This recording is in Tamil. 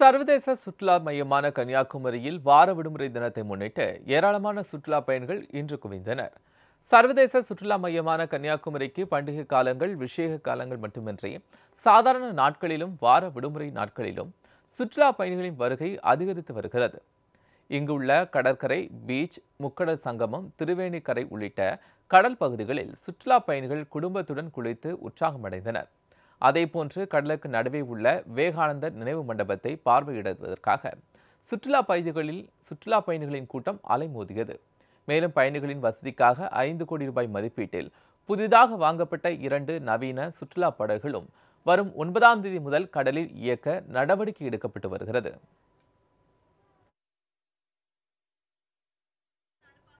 சர்வதேச சுற்றுலா மையமான கன்னியாகுமரியில் வார விடுமுறை தினத்தை முன்னிட்டு ஏராளமான சுற்றுலா பயணிகள் இன்று குவிந்தனர் சர்வதேச சுற்றுலா மையமான கன்னியாகுமரிக்கு பண்டிகை காலங்கள் விசேக காலங்கள் மட்டுமின்றி சாதாரண நாட்களிலும் வார விடுமுறை நாட்களிலும் சுற்றுலா பயணிகளின் வருகை அதிகரித்து வருகிறது இங்குள்ள கடற்கரை பீச் முக்கடல் சங்கமம் திருவேணிக்கரை உள்ளிட்ட கடல் பகுதிகளில் சுற்றுலா பயணிகள் குடும்பத்துடன் குளித்து உற்சாகமடைந்தனர் அதேபோன்று கடலுக்கு நடுவே உள்ள விவேகானந்தர் நினைவு மண்டபத்தை பார்வையிடுவதற்காக சுற்றுலா பயணிகளில் சுற்றுலா பயணிகளின் கூட்டம் அலைமோதியது மேலும் பயணிகளின் வசதிக்காக ஐந்து கோடி ரூபாய் மதிப்பீட்டில் புதிதாக வாங்கப்பட்ட இரண்டு நவீன சுற்றுலா படகுகளும் வரும் ஒன்பதாம் தேதி முதல் கடலில் இயக்க நடவடிக்கை எடுக்கப்பட்டு வருகிறது